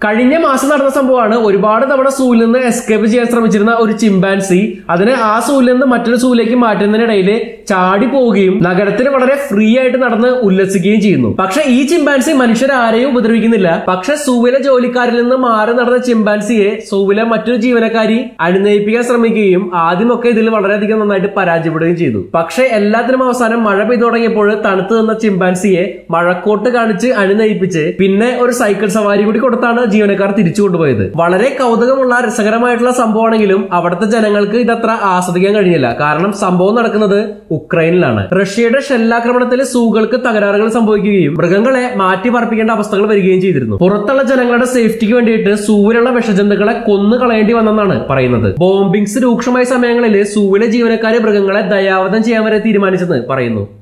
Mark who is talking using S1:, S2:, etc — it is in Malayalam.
S1: കഴിഞ്ഞ മാസം നടന്ന സംഭവമാണ് ഒരുപാട് തവണ സൂവിൽ നിന്ന് എസ്കേപ്പ് ചെയ്യാൻ ശ്രമിച്ചിരുന്ന ഒരു ചിമ്പാൻസി അതിനെ ആ സൂവിൽ നിന്ന് മറ്റൊരു സൂവിലേക്ക് മാറ്റുന്നതിനിടയിൽ ചാടി പോവുകയും നഗരത്തിൽ വളരെ ഫ്രീ ആയിട്ട് നടന്ന് ഉല്ലസിക്കുകയും ചെയ്യുന്നു പക്ഷെ ഈ ചിമ്പാൻസി മനുഷ്യരെ ആരെയും ഉപദ്രവിക്കുന്നില്ല പക്ഷെ സൂവിലെ ജോലിക്കാരിൽ നിന്ന് മാറി നടന്ന ചിമ്പാൻസിയെ സൂവിലെ മറ്റൊരു ജീവനക്കാരി അനുനയിപ്പിക്കാൻ ശ്രമിക്കുകയും ആദ്യമൊക്കെ ഇതിൽ വളരെയധികം നന്നായിട്ട് പരാജയപ്പെടുകയും ചെയ്തു പക്ഷെ എല്ലാത്തിനും അവസാനം മഴ പെയ്തു തുടങ്ങിയപ്പോൾ തണുത്തു നിന്ന ചിമ്പാൻസിയെ മഴക്കോട്ട് കാണിച്ച് അനുനയിപ്പിച്ച് പിന്നെ ഒരു സൈക്കിൾ സവാരി കൂടി കൊടുത്താണ് ജീവനക്കാർ തിരിച്ചു കൊണ്ടുപോയത് വളരെ കൗതുകമുള്ള രസകരമായിട്ടുള്ള സംഭവമാണെങ്കിലും അവിടുത്തെ ജനങ്ങൾക്ക് ഇതത്ര ആസ്വദിക്കാൻ കഴിഞ്ഞില്ല കാരണം സംഭവം നടക്കുന്നത് ഉക്രൈനിലാണ് റഷ്യയുടെ ഷെല്ലാക്രമണത്തിൽ സൂകൾക്ക് തകരാറുകൾ സംഭവിക്കുകയും മൃഗങ്ങളെ മാറ്റി പറപ്പിക്കേണ്ട അവസ്ഥകൾ വരികയും ചെയ്തിരുന്നു പുറത്തുള്ള ജനങ്ങളുടെ സേഫ്റ്റിക്ക് വേണ്ടിയിട്ട് സൂവിലുള്ള വിഷജന്തുക്കളെ കൊന്നു കളയേണ്ടി വന്നെന്നാണ് പറയുന്നത് ബോംബിങ്സ് രൂക്ഷമായ സമയങ്ങളിൽ സൂവിലെ ജീവനക്കാരെ മൃഗങ്ങളെ ദയാവധം ചെയ്യാൻ വരെ തീരുമാനിച്ചെന്ന് പറയുന്നു